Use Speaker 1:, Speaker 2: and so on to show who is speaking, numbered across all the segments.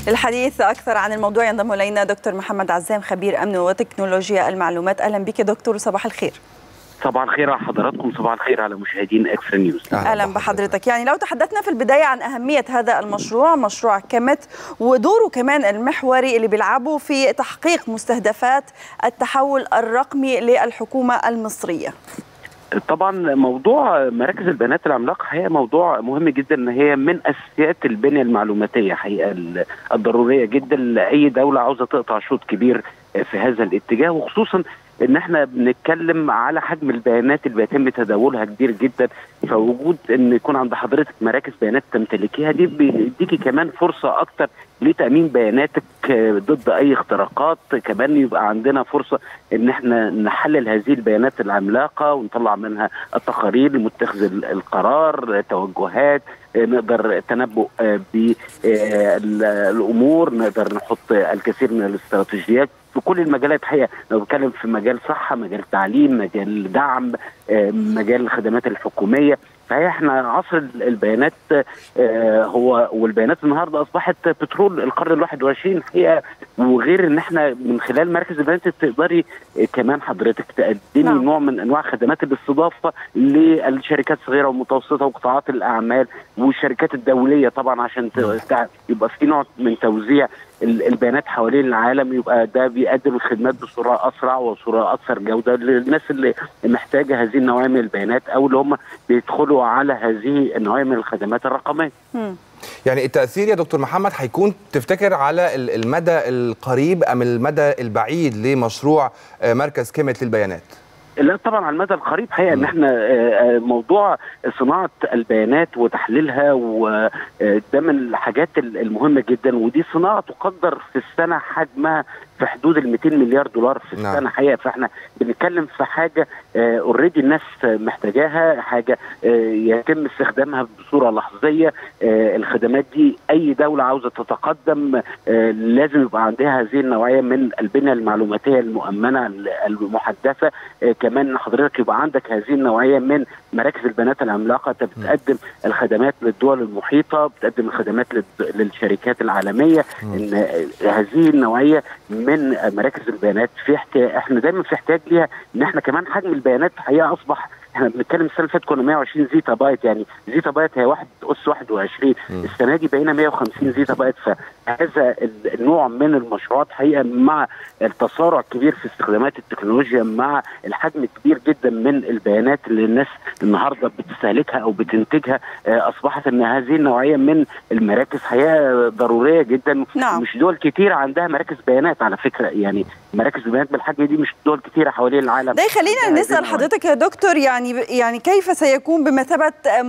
Speaker 1: للحديث أكثر عن الموضوع ينضم إلينا دكتور محمد عزام خبير أمن وتكنولوجيا المعلومات أهلا بك دكتور صباح الخير
Speaker 2: صباح الخير على حضراتكم صباح الخير على مشاهدين اكسترا نيوز
Speaker 1: اهلا بحضرتك يعني لو تحدثنا في البدايه عن اهميه هذا المشروع مشروع كمت ودوره كمان المحوري اللي بيلعبه في تحقيق مستهدفات التحول الرقمي للحكومه المصريه
Speaker 2: طبعا موضوع مراكز البيانات العملاقه هي موضوع مهم جدا ان هي من اساسيات البنيه المعلوماتيه حقيقه الضروريه جدا لاي دوله عاوزه تقطع شوط كبير في هذا الاتجاه وخصوصا ان احنا بنتكلم على حجم البيانات اللي بيتم تداولها كبير جدا فوجود ان يكون عند حضرتك مراكز بيانات تمتلكيها دي بيديكي كمان فرصه اكتر لتامين بياناتك ضد اي اختراقات كمان يبقى عندنا فرصه ان احنا نحلل هذه البيانات العملاقه ونطلع منها التقارير لمتخذ القرار توجهات نقدر تنبؤ بالامور نقدر نحط الكثير من الاستراتيجيات في كل المجالات حقيقه لو بتكلم في مجال صحه مجال تعليم مجال دعم مجال الخدمات الحكوميه فهي احنا عصر البيانات هو والبيانات النهارده اصبحت بترول القرن ال 21 حقيقه وغير ان احنا من خلال مركز البيانات تقدري كمان حضرتك تقدمي نعم. نوع من انواع خدمات الاستضافه للشركات الصغيره والمتوسطه وقطاعات الاعمال والشركات الدوليه طبعا عشان يبقى في نوع من توزيع البيانات حوالين العالم يبقى ده بيقدم الخدمات بصوره اسرع وصوره اكثر جوده للناس اللي محتاجه هذه النوعيه من البيانات او اللي هم بيدخلوا على هذه النوعيه من الخدمات الرقميه.
Speaker 3: يعني التاثير يا دكتور محمد هيكون تفتكر على المدى القريب ام المدى البعيد لمشروع مركز كيمت للبيانات؟
Speaker 2: لا طبعا على المدى القريب حقيقه ان احنا موضوع صناعه البيانات وتحليلها وده من الحاجات المهمه جدا ودي صناعه تقدر في السنه حجمها في حدود ال 200 مليار دولار في السنه نعم. حقيقه فاحنا بنتكلم في حاجه اوريدي الناس محتاجاها حاجه يتم استخدامها بصوره لحظيه الخدمات دي اي دوله عاوزه تتقدم لازم يبقى عندها هذه النوعيه من البنيه المعلوماتيه المؤمنه المحدثه كمان حضرتك يبقى عندك هذه النوعيه من مراكز البيانات العملاقه انت بتقدم الخدمات للدول المحيطه بتقدم الخدمات للشركات العالميه ان هذه النوعيه من مراكز البيانات في احتياج احنا دايما في احتياج ليها ان احنا كمان حجم البيانات الحقيقه اصبح احنا بنتكلم السنه اللي فاتت كنا 120 زيتا بايت يعني زيتا بايت هي واحد اس 21 السنه دي بقينا 150 زيتا بايت فهذا النوع من المشروعات حقيقه مع التسارع الكبير في استخدامات التكنولوجيا مع الحجم الكبير جدا من البيانات اللي الناس النهارده بتستهلكها او بتنتجها اصبحت ان هذه النوعيه من المراكز حقيقه ضروريه جدا
Speaker 1: نعم.
Speaker 2: مش دول كتير عندها مراكز بيانات على فكره يعني مراكز البيانات بالحجم دي مش دول كتيره حوالين العالم
Speaker 1: ده يخلينا نسال حضرتك يا دكتور يعني يعني كيف سيكون بمثابه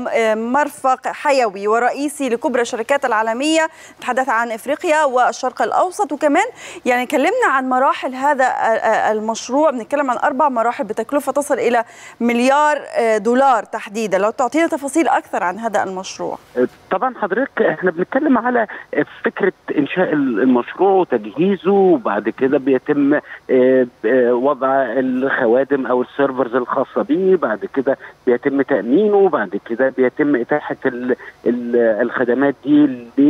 Speaker 1: مرفق حيوي ورئيسي لكبرى الشركات العالميه نتحدث عن افريقيا والشرق الاوسط وكمان يعني كلمنا عن مراحل هذا المشروع بنتكلم عن اربع مراحل بتكلفه تصل الى مليار دولار تحديدا لو تعطينا تفاصيل اكثر عن هذا المشروع
Speaker 2: طبعا حضرتك احنا بنتكلم على فكره انشاء المشروع وتجهيزه وبعد كده بيتم وضع الخوادم او السيرفرز الخاصه به بعد كده بيتم تامينه بعد كده بيتم اتاحه ال ال الخدمات دي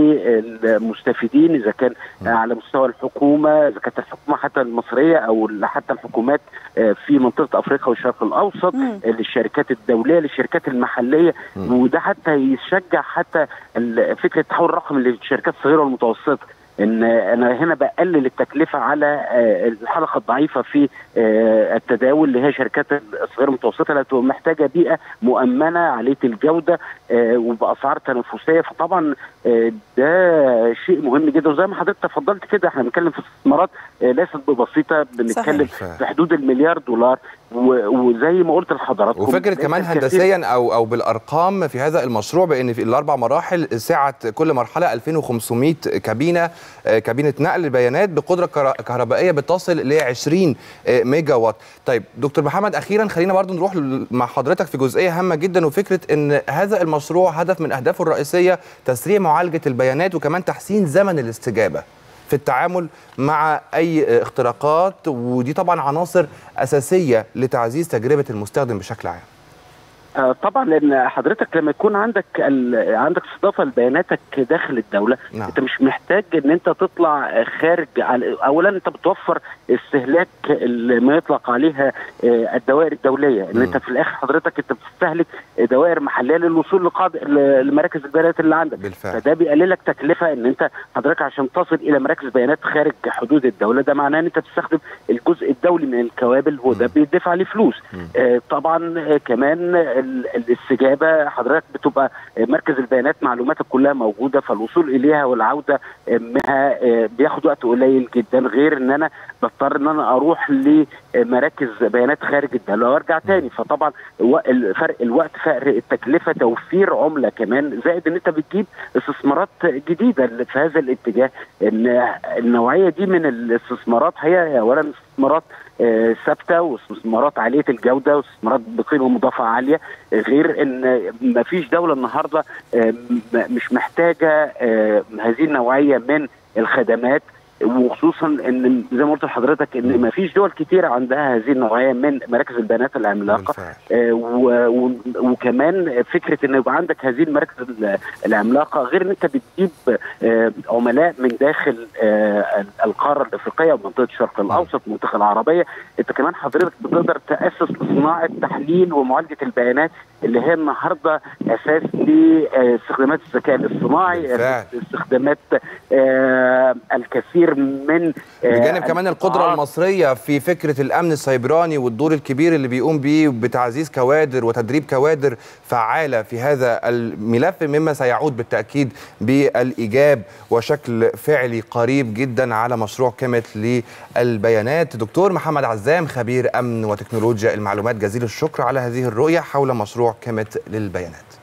Speaker 2: للمستفيدين اذا كان على مستوى الحكومه اذا كانت الحكومه حتى المصريه او حتى الحكومات في منطقه افريقيا والشرق الاوسط للشركات الدوليه للشركات المحليه وده حتى يشجع حتى فكره التحول الرقمي للشركات الصغيره والمتوسطه ان انا هنا بقلل التكلفه على الحلقه الضعيفه في التداول اللي هي شركات الصغيره المتوسطه اللي تبقى محتاجه بيئه مؤمنه عاليه الجوده وباسعار تنافسيه فطبعا ده شيء مهم جدا وزي ما حضرتك تفضلت كده احنا بنتكلم في استثمارات ليست ببسيطه بنتكلم صحيح. في حدود المليار دولار وزي ما قلت لحضراتكم
Speaker 3: وفكره كمان هندسيا او او بالارقام في هذا المشروع بان في الاربع مراحل سعه كل مرحله 2500 كابينه كابينه نقل بيانات بقدره كهربائيه بتصل ل 20 ميجا وات. طيب دكتور محمد اخيرا خلينا برضو نروح مع حضرتك في جزئيه هامه جدا وفكره ان هذا المشروع هدف من اهدافه الرئيسيه تسريع معالجه البيانات وكمان تحسين زمن الاستجابه. في التعامل مع اي اختراقات ودي طبعا عناصر اساسيه لتعزيز تجربه المستخدم بشكل عام.
Speaker 2: آه، طبعا لان حضرتك لما يكون عندك ال... عندك استضافه لبياناتك داخل الدوله
Speaker 3: نعم.
Speaker 2: انت مش محتاج ان انت تطلع خارج على... اولا انت بتوفر استهلاك ال- ما يطلق عليها آه، الدوائر الدوليه ان
Speaker 3: مم.
Speaker 2: انت في الاخر حضرتك انت بتستهلك دوائر محليه للوصول لقاعده ل- لمراكز البيانات اللي عندك
Speaker 3: بالفعل
Speaker 2: فده بيقلل لك تكلفه ان انت حضرتك عشان تصل الى مراكز بيانات خارج حدود الدوله ده معناه ان انت بتستخدم الجزء الدولي من الكوابل هو ده
Speaker 3: مم.
Speaker 2: بيدفع عليه فلوس
Speaker 3: مم.
Speaker 2: آه طبعا آه كمان ال- الاستجابه حضرتك بتبقى آه مركز البيانات معلوماتك كلها موجوده فالوصول اليها والعوده آه منها آه بياخد وقت قليل جدا غير ان انا بضطر ان انا اروح لمراكز بيانات خارج الدوله وارجع تاني فطبعا الو- الفرق الوقت فرق التكلفه توفير عمله كمان زائد ان انت بتجيب استثمارات جديده في هذا الاتجاه ان النوعيه دي من الاستثمارات هي اولا استثمارات آه، ثابته واستثمارات عاليه الجوده واستثمارات بقيمه مضافه عاليه غير ان ما فيش دوله النهارده آه، م- مش محتاجه آه، هذه النوعيه من الخدمات وخصوصا ان زي ما قلت لحضرتك ان ما فيش دول كتير عندها هذه النوعيه من مراكز البيانات العملاقه
Speaker 3: بالفعل
Speaker 2: آه، و- و- وكمان فكره ان يبقى عندك هذه المراكز ال- العملاقه غير ان انت بتجيب آه، عملاء من داخل آه، القاره الافريقيه ومنطقه الشرق الاوسط المنطقه العربيه انت كمان حضرتك بتقدر تاسس لصناعه تحليل ومعالجه البيانات اللي هي النهارده اساس لاستخدامات الذكاء الاصطناعي
Speaker 3: بالفعل.
Speaker 2: استخدامات آه، الكثير من آه،
Speaker 3: بجانب كمان القدرة
Speaker 2: القطاعات
Speaker 3: المصرية في فكرة الأمن السيبراني والدور الكبير اللي بيقوم بيه بتعزيز كوادر وتدريب كوادر فعالة في هذا الملف مما سيعود بالتأكيد بالإيجاب وشكل فعلي قريب جدا على مشروع كيمت للبيانات دكتور محمد عزام خبير أمن وتكنولوجيا المعلومات جزيل الشكر على هذه الرؤية حول مشروع كيمت للبيانات